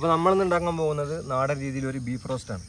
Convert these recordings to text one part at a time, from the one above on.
അപ്പോൾ നമ്മളിന്ന് ഉണ്ടാക്കാൻ പോകുന്നത് നാടൻ രീതിയിൽ ഒരു ബീഫ് റോസ്റ്റാണ്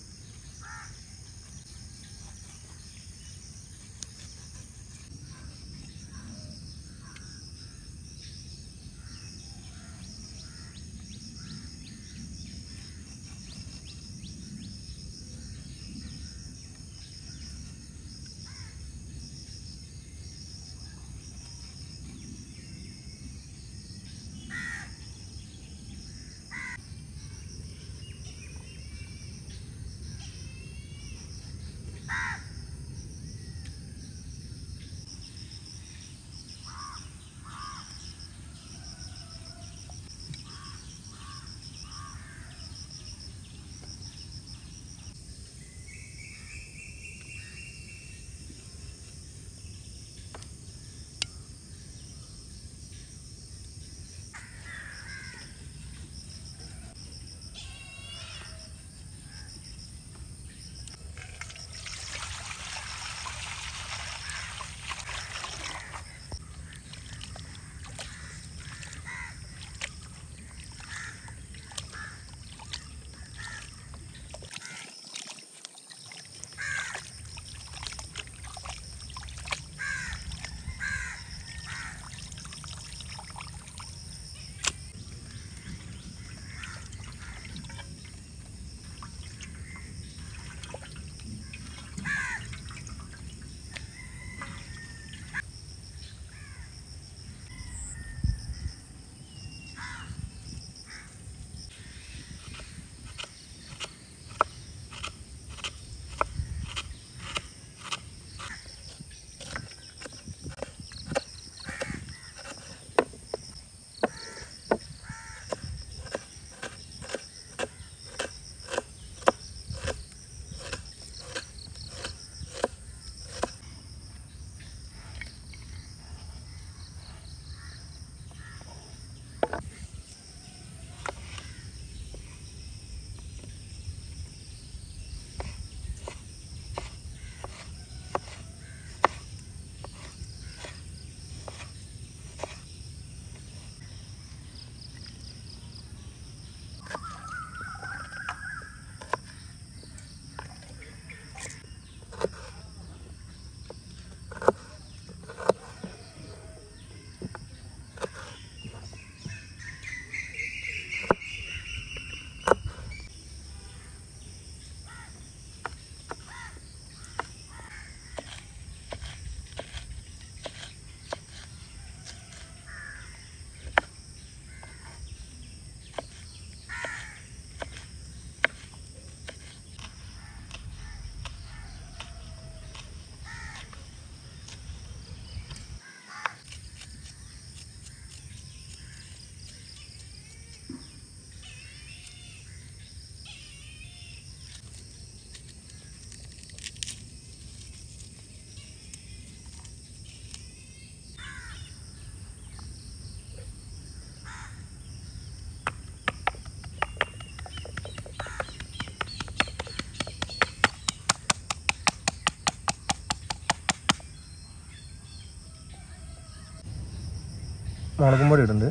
മുളകും പൊടി ഇടുന്നുണ്ട്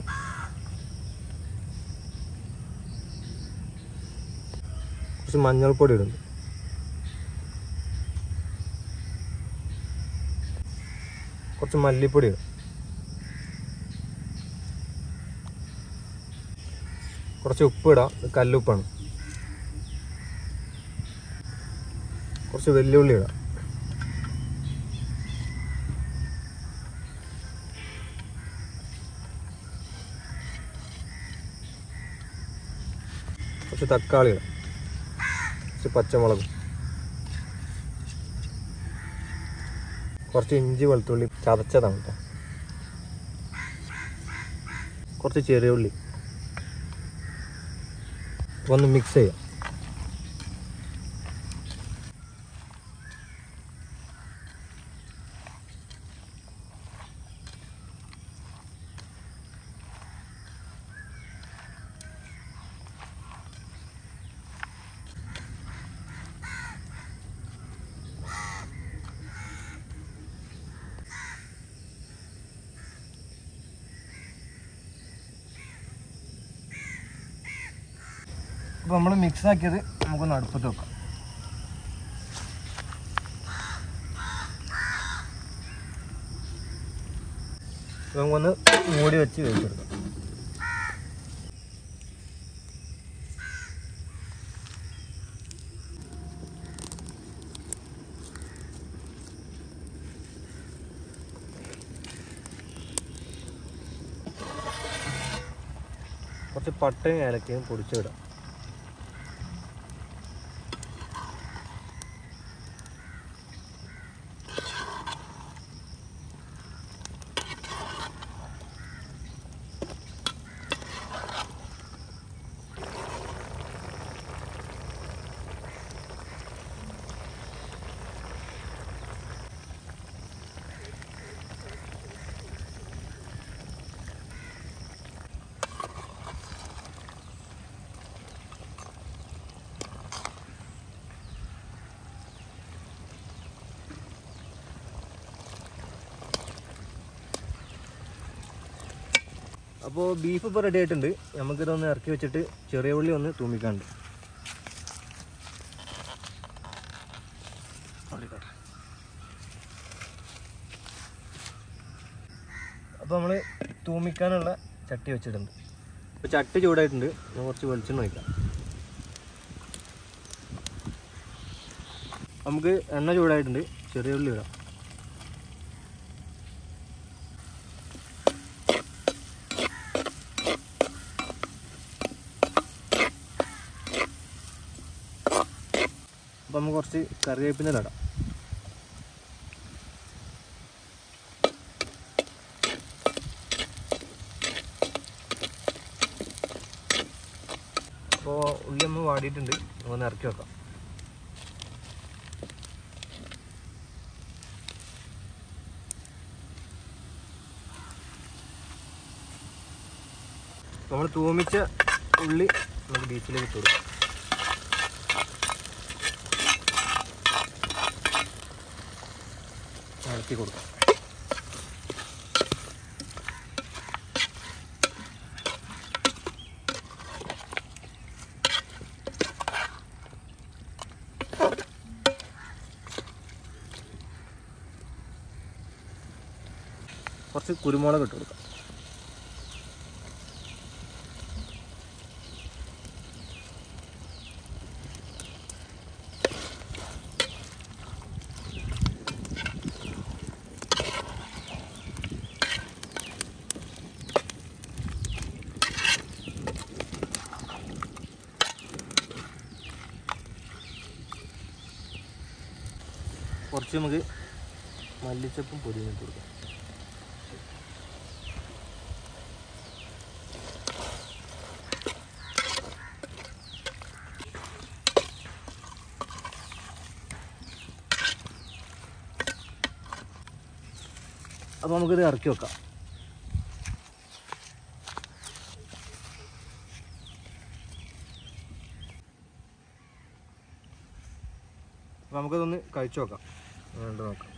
കുറച്ച് മഞ്ഞൾപ്പൊടി ഇടുന്നുണ്ട് കുറച്ച് മല്ലിപ്പൊടി ഇടും കുറച്ച് ഉപ്പ് ഇടാം ഇത് കല്ലുപ്പാണ് കുറച്ച് വെല്ലുള്ളി ഇടാം കുറച്ച് തക്കാളി ഇടാം കുറച്ച് പച്ചമുളക് കുറച്ച് ഇഞ്ചി വെളുത്തുള്ളി ചതച്ചതാണ് കേട്ടോ കുറച്ച് ചെറിയ ഉള്ളി ഒന്ന് മിക്സ് ചെയ്യാം അപ്പോൾ നമ്മൾ മിക്സ് ആക്കിയത് നമുക്കൊന്ന് അടുപ്പത്ത് വെക്കാം അപ്പോൾ നമുക്കൊന്ന് മൂടി വെച്ച് വേവിച്ചെടുക്കാം കുറച്ച് പട്ടയും ഏലക്കയും പൊടിച്ചിടാം അപ്പോൾ ബീഫ് ഇപ്പോൾ റെഡി ആയിട്ടുണ്ട് നമുക്കിതൊന്ന് ഇറക്കി വെച്ചിട്ട് ചെറിയ ഉള്ളി ഒന്ന് തൂമിക്കാണ്ട് അപ്പോൾ നമ്മൾ തൂമിക്കാനുള്ള ചട്ടി വെച്ചിട്ടുണ്ട് ഇപ്പോൾ ചട്ടി ചൂടായിട്ടുണ്ട് ഞാൻ കുറച്ച് വെളിച്ചെണ്ണ ഒഴിക്കാം നമുക്ക് എണ്ണ ചൂടായിട്ടുണ്ട് ചെറിയ ഉള്ളി ഇടാം അപ്പോൾ നമുക്ക് കുറച്ച് കറിവേപ്പിൻ്റെ ഇടാം അപ്പോൾ ഉള്ളി നമ്മൾ വാടിയിട്ടുണ്ട് നമുക്കൊന്ന് ഇറക്കി വെക്കാം നമ്മൾ തൂമിച്ച ഉള്ളി നമുക്ക് ബീച്ചിലേക്ക് ഇട്ട് കൊടുക്കാം ഇളക്കി കൊടുക്കാം കുറച്ച് കുരുമുളക് ഇട്ട് കൊടുക്കാം കുറച്ച് നമുക്ക് മല്ലിച്ചപ്പും പൊടിയും ഇട്ട് കൊടുക്കാം അപ്പോൾ നമുക്കിത് ഇറക്കി വെക്കാം അപ്പോൾ നമുക്കതൊന്ന് കഴിച്ചു നോക്കാം അതുകൊണ്ട് നോക്കാം